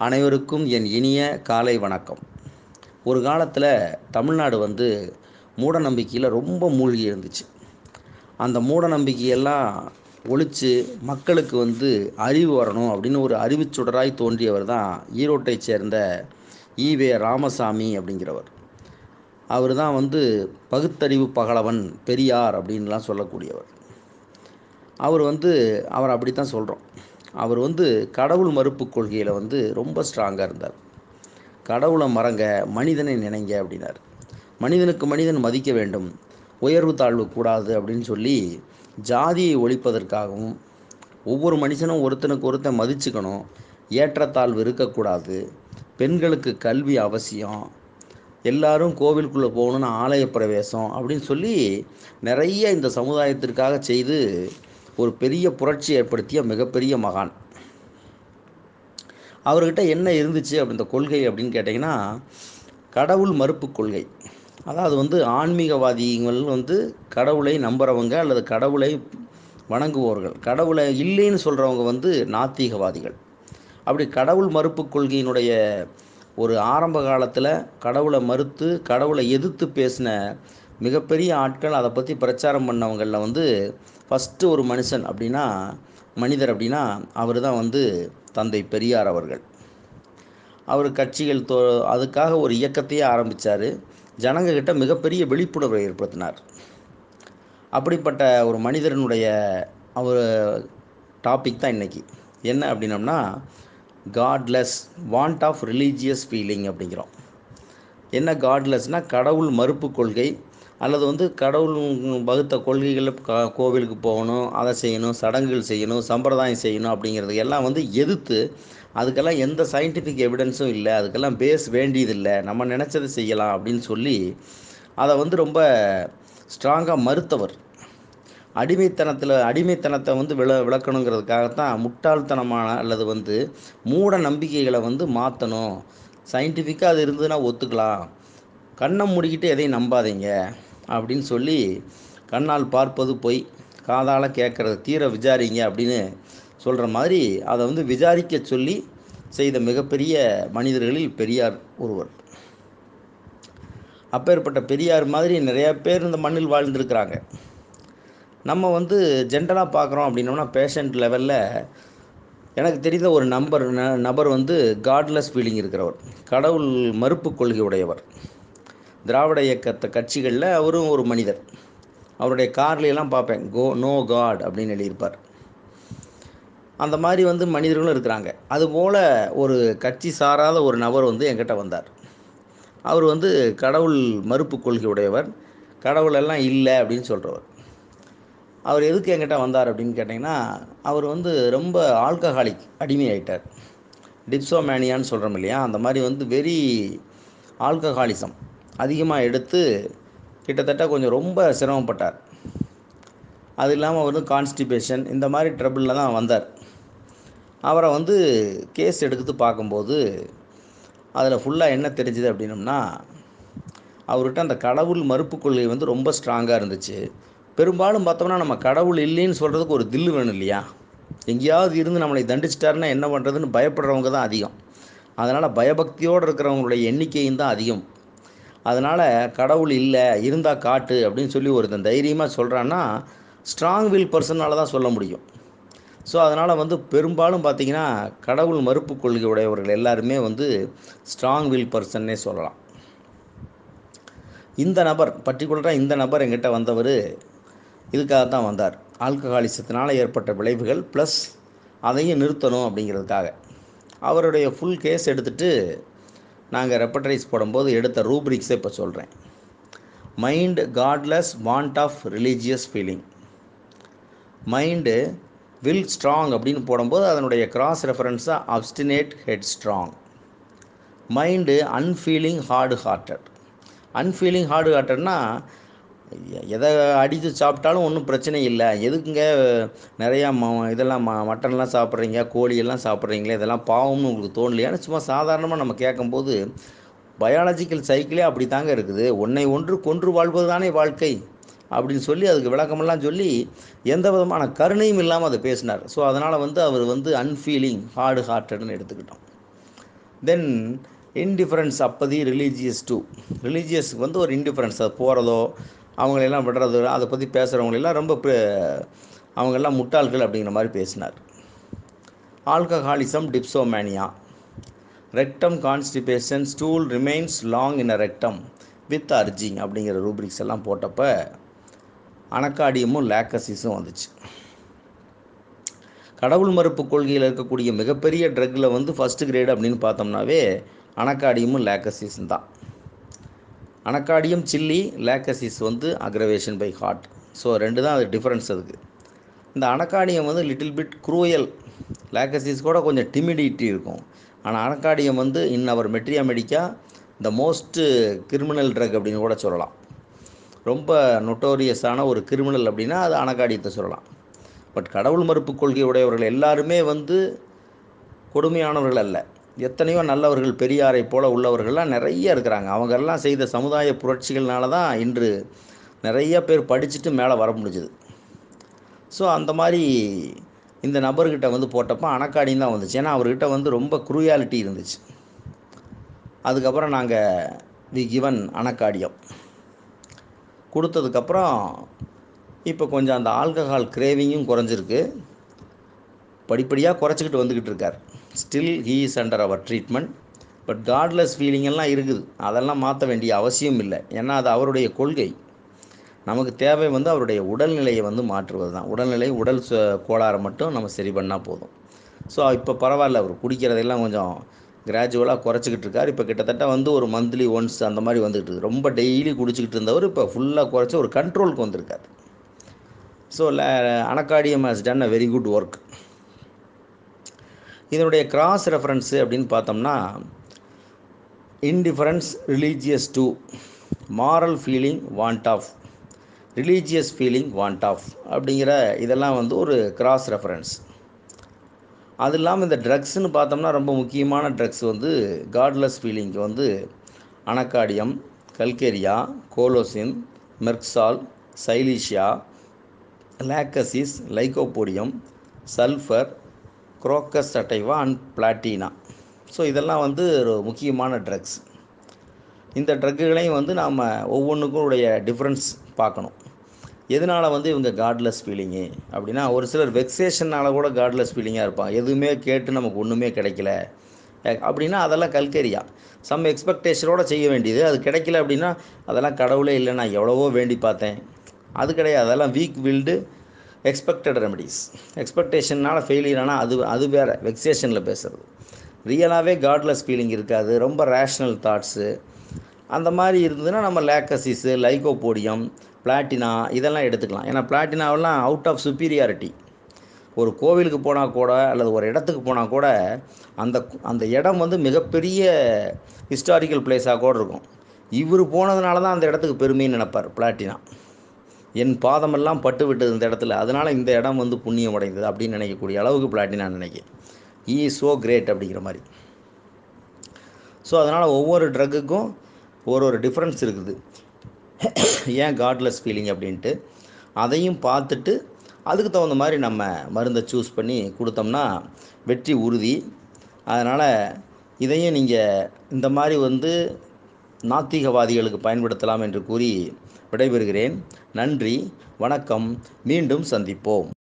அனைவருக்கும் என் இனிய காலை வணக்கம் ஒரு காலத்தில் தமிழ்நாடு வந்து மூட நம்பிக்கையில் ரொம்ப மூழ்கி இருந்துச்சு அந்த மூட நம்பிக்கையெல்லாம் ஒழித்து மக்களுக்கு வந்து அறிவு வரணும் அப்படின்னு ஒரு அறிவுச்சுடராய் தோன்றியவர் தான் ஈரோட்டைச் சேர்ந்த ஈவே ராமசாமி அப்படிங்கிறவர் அவர் தான் வந்து பகுத்தறிவு பகலவன் பெரியார் அப்படின்லாம் சொல்லக்கூடியவர் அவர் வந்து அவர் அப்படி தான் சொல்கிறோம் அவர் வந்து கடவுள் மறுப்பு கொள்கையில் வந்து ரொம்ப ஸ்ட்ராங்காக இருந்தார் கடவுளை மறங்க மனிதனை நினைங்க அப்படின்னார் மனிதனுக்கு மனிதன் மதிக்க வேண்டும் உயர்வு தாழ்வு கூடாது அப்படின்னு சொல்லி ஜாதியை ஒழிப்பதற்காகவும் ஒவ்வொரு மனுஷனும் ஒருத்தனுக்கு ஒருத்தன் மதிச்சுக்கணும் ஏற்றத்தாழ்வு இருக்கக்கூடாது பெண்களுக்கு கல்வி அவசியம் எல்லாரும் கோவிலுக்குள்ளே போகணும்னு ஆலய பிரவேசம் அப்படின்னு சொல்லி நிறைய இந்த சமுதாயத்திற்காக செய்து ஒரு பெரிய புரட்சி ஏற்படுத்திய மிகப்பெரிய மகான் அவர்கிட்ட என்ன இருந்துச்சு அப்படி இந்த கொள்கை அப்படின்னு கேட்டிங்கன்னா கடவுள் மறுப்பு கொள்கை அதாவது வந்து ஆன்மீகவாதிகள் வந்து கடவுளை நம்புகிறவங்க அல்லது கடவுளை வணங்குபவர்கள் கடவுளை இல்லைன்னு சொல்கிறவங்க வந்து நாத்திகவாதிகள் அப்படி கடவுள் மறுப்பு கொள்கையினுடைய ஒரு ஆரம்ப காலத்தில் கடவுளை மறுத்து கடவுளை எதிர்த்து பேசின மிகப்பெரிய ஆட்கள் அதை பற்றி பிரச்சாரம் பண்ணவங்களில் வந்து ஃபஸ்ட்டு ஒரு மனுஷன் அப்படின்னா மனிதர் அப்படின்னா அவர் தான் வந்து தந்தை பெரியார் அவர்கள் அவர் கட்சிகள் தோ அதுக்காக ஒரு இயக்கத்தையே ஆரம்பித்தார் ஜனங்கக்கிட்ட மிகப்பெரிய விழிப்புணர்வை ஏற்படுத்தினார் அப்படிப்பட்ட ஒரு மனிதனுடைய அவர் டாபிக் தான் இன்றைக்கி என்ன அப்படின்னம்னா godless want of religious feeling அப்படிங்கிறோம் என்ன காட்லெஸ்னால் கடவுள் மறுப்பு கொள்கை அல்லது வந்து கடவுள் வகுத்த கொள்கைகள் கோவிலுக்கு போகணும் அதை செய்யணும் சடங்குகள் செய்யணும் சம்பிரதாயம் செய்யணும் அப்படிங்கிறது எல்லாம் வந்து எதிர்த்து அதுக்கெல்லாம் எந்த சயின்டிஃபிக் எவிடன்ஸும் இல்லை அதுக்கெல்லாம் பேஸ் வேண்டியதில்லை நம்ம நினச்சதை செய்யலாம் அப்படின்னு சொல்லி அதை வந்து ரொம்ப ஸ்ட்ராங்காக மறுத்தவர் அடிமைத்தனத்தில் அடிமைத்தனத்தை வந்து விள விளக்கணுங்கிறதுக்காகத்தான் முட்டாள்தனமான அல்லது வந்து மூட நம்பிக்கைகளை வந்து மாற்றணும் சயின்டிஃபிக்காக அது இருந்ததுன்னா ஒத்துக்கலாம் கண்ணை மூடிக்கிட்டு எதையும் நம்பாதீங்க அப்படின்னு சொல்லி கண்ணால் பார்ப்பது பொய் காதால் கேட்குறது தீர விசாரிங்க அப்படின்னு சொல்கிற மாதிரி அதை வந்து விசாரிக்க சொல்லி செய்த மிகப்பெரிய மனிதர்களில் பெரியார் ஒருவர் அப்பேற்பட்ட பெரியார் மாதிரி நிறையா பேர் இந்த மண்ணில் வாழ்ந்துருக்கிறாங்க நம்ம வந்து ஜென்ரலாக பார்க்குறோம் அப்படின்னோம்னா பேஷண்ட் லெவலில் எனக்கு தெரிந்த ஒரு நம்பர் நபர் வந்து காட்லெஸ் ஃபீலிங் இருக்கிறவர் கடவுள் மறுப்பு கொள்கை உடையவர் திராவிட இயக்கத்தை கட்சிகளில் அவரும் ஒரு மனிதர் அவருடைய கார்லையெல்லாம் பார்ப்பேன் கோ நோ காட் அப்படின்னு எழுதியிருப்பார் அந்த மாதிரி வந்து மனிதர்களும் இருக்கிறாங்க அதுபோல் ஒரு கட்சி சாராத ஒரு நபர் வந்து என்கிட்ட வந்தார் அவர் வந்து கடவுள் மறுப்பு கொள்கை உடையவர் கடவுள் எல்லாம் இல்லை அப்படின்னு சொல்கிறவர் அவர் எதுக்கு என்கிட்ட வந்தார் அப்படின்னு கேட்டிங்கன்னா அவர் வந்து ரொம்ப ஆல்கஹாலிக் அடிமை ஆகிட்டார் டிப்சோமேனியான்னு சொல்கிறோம் இல்லையா அந்த மாதிரி வந்து வெரி ஆல்கஹாலிசம் அதிகமாக எடுத்து கிட்டத்தட்ட கொஞ்சம் ரொம்ப சிரமப்பட்டார் அது இல்லாமல் வந்து கான்ஸ்டிபேஷன் இந்த மாதிரி ட்ரபிளில் தான் வந்தார் அவரை வந்து கேஸ் எடுத்து பார்க்கும்போது அதில் ஃபுல்லாக என்ன தெரிஞ்சுது அப்படின்னம்னா அவர்கிட்ட அந்த கடவுள் மறுப்பு கொள்கை வந்து ரொம்ப ஸ்ட்ராங்காக இருந்துச்சு பெரும்பாலும் பார்த்தோம்னா நம்ம கடவுள் இல்லைன்னு சொல்கிறதுக்கு ஒரு தில்லு வேணும் இல்லையா எங்கேயாவது இருந்து நம்மளை தண்டிச்சிட்டாருன்னா என்ன பண்ணுறதுன்னு பயப்படுறவங்க தான் அதிகம் அதனால் பயபக்தியோடு இருக்கிறவங்களுடைய எண்ணிக்கையும் தான் அதிகம் அதனால் கடவுள் இல்லை இருந்தால் காட்டு அப்படின்னு சொல்லி ஒருத்தன் தைரியமாக சொல்கிறான்னா ஸ்ட்ராங் வில் பர்சனால் தான் சொல்ல முடியும் ஸோ அதனால் வந்து பெரும்பாலும் பார்த்திங்கன்னா கடவுள் மறுப்பு கொள்கை உடையவர்கள் எல்லாருமே வந்து ஸ்ட்ராங் வில் பர்சன்னே சொல்லலாம் இந்த நபர் பர்டிகுலராக இந்த நபர் எங்கிட்ட வந்தவர் இதுக்காக தான் வந்தார் ஆல்கஹாலிசத்தினால் ஏற்பட்ட விளைவுகள் ப்ளஸ் அதையும் நிறுத்தணும் அப்படிங்கிறதுக்காக அவருடைய ஃபுல் கேஸ் எடுத்துகிட்டு நாங்கள் ரெப்பட்ரைஸ் போடும்போது எடுத்த ரூப்ரிக்ஸை இப்போ சொல்கிறேன் mind godless want of religious feeling mind will strong அப்படின்னு போடும்போது அதனுடைய கிராஸ் ரெஃபரன்ஸாக obstinate head strong mind unfeeling hard hearted unfeeling hard ஹார்ட்டட்னா எதை அடித்து சாப்பிட்டாலும் ஒன்றும் பிரச்சனை இல்லை எதுக்குங்க நிறையா ம இதெல்லாம் ம மட்டன்லாம் சாப்பிட்றீங்க கோழியெல்லாம் சாப்பிட்றீங்களே இதெல்லாம் பாவம்னு உங்களுக்கு தோணலையான்னு சும்மா சாதாரணமாக நம்ம கேட்கும்போது பயாலஜிக்கல் சைக்கிளே அப்படி தாங்க இருக்குது ஒன்றை ஒன்று கொன்று வாழ்வது தானே வாழ்க்கை அப்படின்னு சொல்லி அதுக்கு விளக்கமெல்லாம் சொல்லி எந்த விதமான கருணையும் இல்லாமல் அதை பேசினார் ஸோ அதனால் வந்து அவர் வந்து அன்ஃபீலிங் ஹார்டு ஹார்ட்டட்னு எடுத்துக்கிட்டோம் then indifference apathy religious to ரிலீஜியஸ்க்கு வந்து ஒரு இன்டிஃபரன்ஸ் அது போகிறதோ அவங்களெல்லாம் விடுறது அதை பற்றி பேசுகிறவங்களெல்லாம் ரொம்ப அவங்கெல்லாம் முட்டாள்கள் அப்படிங்கிற மாதிரி பேசினார் alcoholism dipsomania rectum constipation stool remains long in a rectum with urging அப்படிங்கிற ரூப்ரிக்ஸ் எல்லாம் போட்டப்போ அனக்காடியமும் லேக்கசிஸும் வந்துச்சு கடவுள் மறுப்பு கொள்கையில் இருக்கக்கூடிய மிகப்பெரிய ட்ரக்கில் வந்து ஃபஸ்ட்டு கிரேடு அப்படின்னு பார்த்தோம்னாவே அனக்காடியமும் லேக்கசிஸும் தான் அனக்காடியம் சில்லி லேக்கசிஸ் வந்து அக்ரவேஷன் பை ஹார்ட் ஸோ ரெண்டு தான் அது டிஃப்ரென்ஸ் அதுக்கு இந்த அனக்காடியம் வந்து லிட்டில் பிட் குரூயல் லேக்கசிஸ் கூட கொஞ்சம் டிமிடிட்டி இருக்கும் ஆனால் அனக்காடியம் வந்து in our materia medica the most criminal drug அப்படின்னு கூட சொல்லலாம் ரொம்ப நொட்டோரியஸான ஒரு கிரிமினல் அப்படின்னா அது அனக்காடியத்தை சொல்லலாம் பட் கடவுள் மறுப்பு கொள்கை உடையவர்கள் எல்லாருமே வந்து கொடுமையானவர்கள் அல்ல எத்தனையோ நல்லவர்கள் பெரியாரை போல உள்ளவர்கள்லாம் நிறைய இருக்கிறாங்க அவங்கெல்லாம் செய்த சமுதாய புரட்சிகள்னால தான் இன்று நிறைய பேர் படிச்சுட்டு மேலே வர முடிஞ்சுது ஸோ அந்த மாதிரி இந்த நபர்கிட்ட வந்து போட்டப்போ அணக்காடின்னு தான் வந்துச்சு ஏன்னா அவர்கிட்ட வந்து ரொம்ப குரூயாலிட்டி இருந்துச்சு அதுக்கப்புறம் நாங்கள் வி கிவன் அணக்காடியம் கொடுத்ததுக்கப்புறம் இப்போ கொஞ்சம் அந்த ஆல்கஹால் கிரேவிங்கும் குறைஞ்சிருக்கு படிப்படியாக குறைச்சிக்கிட்டு வந்துக்கிட்டு இருக்கார் still he is under our treatment but godless feeling எல்லாம் இருக்குது அதெல்லாம் மாற்ற வேண்டிய அவசியம் இல்லை ஏன்னா அது அவருடைய கொள்கை நமக்கு தேவை வந்து அவருடைய உடல்நிலையை வந்து மாற்றுவது தான் உடல்நிலை உடல் கோளாறை மட்டும் நம்ம சரி பண்ணால் போதும் ஸோ இப்போ பரவாயில்ல அவர் குடிக்கிறதெல்லாம் கொஞ்சம் கிராஜுவலாக குறைச்சிக்கிட்டு இருக்கார் இப்போ கிட்டத்தட்ட வந்து ஒரு மந்த்லி ஒன்ஸ் அந்த மாதிரி வந்துக்கிட்டு இருக்கு ரொம்ப டெய்லி குடிச்சிக்கிட்டு இருந்தவர் இப்போ ஃபுல்லாக குறைச்சி ஒரு கண்ட்ரோலுக்கு வந்திருக்கார் so anacardium has done a very good work இதனுடைய கிராஸ் ரெஃபரன்ஸு அப்படின்னு பார்த்தோம்னா indifference religious to moral feeling want of religious feeling want of அப்படிங்கிற இதெல்லாம் வந்து ஒரு கிராஸ் ரெஃபரன்ஸ் அது இல்லாமல் இந்த ட்ரக்ஸ்னு பார்த்தோம்னா ரொம்ப முக்கியமான ட்ரக்ஸ் வந்து காட்லெஸ் ஃபீலிங்க்கு வந்து anacardium calcarea colocynth merc sol silicea lachesis lycopodium sulphur crocus அட்டைவா அண்ட் பிளாட்டினா ஸோ இதெல்லாம் வந்து ஒரு முக்கியமான ட்ரக்ஸ் இந்த ட்ரக்குகளையும் வந்து நாம் ஒவ்வொன்றுக்கும் உடைய டிஃப்ரென்ஸ் பார்க்கணும் எதனால் வந்து இவங்க காட்லெஸ் ஃபீலிங்கு அப்படின்னா ஒரு சிலர் வெக்ஸேஷனால் கூட காட்லெஸ் ஃபீலிங்காக இருப்பாங்க எதுவுமே கேட்டு நமக்கு ஒன்றுமே கிடைக்கல அப்படின்னா அதெல்லாம் கல்கரியா சம் எக்ஸ்பெக்டேஷனோடு செய்ய வேண்டியது அது கிடைக்கல அப்படின்னா அதெல்லாம் கடவுளே இல்லை நான் எவ்வளவோ வேண்டி பார்த்தேன் அது கிடையாது அதெல்லாம் வீக் வில்டு எக்ஸ்பெக்டட் ரெமடிஸ் எக்ஸ்பெக்டேஷனால் ஃபெயிலியர் ஆனால் அது அது வேறு வெக்ஸேஷனில் பேசுகிறது ரியலாகவே காட்லெஸ் ஃபீலிங் இருக்காது ரொம்ப ரேஷ்னல் தாட்ஸு அந்த மாதிரி இருந்ததுன்னா நம்ம லேக்கசிஸு லைகோபோடியம் பிளாட்டினா இதெல்லாம் எடுத்துக்கலாம் ஏன்னா பிளாட்டினாவெல்லாம் அவுட் ஆஃப் சுப்பீரியாரிட்டி ஒரு கோவிலுக்கு போனால் கூட அல்லது ஒரு இடத்துக்கு போனால் கூட அந்த அந்த இடம் வந்து மிகப்பெரிய ஹிஸ்டாரிக்கல் பிளேஸாக கூட இருக்கும் இவர் போனதுனால தான் அந்த இடத்துக்கு பெருமைன்னு நினைப்பார் பிளாட்டினா என் பாதமெல்லாம் பட்டு விட்டது இந்த இடத்துல அதனால் இந்த இடம் வந்து புண்ணியம் அடைந்தது அப்படின்னு நினைக்கக்கூடிய அளவுக்கு பிளாட்டினா நினைக்க ஈ ஸோ கிரேட் அப்படிங்கிற மாதிரி ஸோ அதனால் ஒவ்வொரு ட்ரக்குக்கும் ஒரு ஒரு டிஃப்ரென்ஸ் இருக்குது ஏன் காட்லெஸ் ஃபீலிங் அப்படின்ட்டு அதையும் பார்த்துட்டு அதுக்கு தகுந்த மாதிரி நம்ம மருந்தை சூஸ் பண்ணி கொடுத்தோம்னா வெற்றி உறுதி அதனால் இதையும் நீங்கள் இந்த மாதிரி வந்து நாத்திகவாதிகளுக்கு பயன்படுத்தலாம் என்று கூறி விடைபெறுகிறேன் நன்றி வணக்கம் மீண்டும் சந்திப்போம்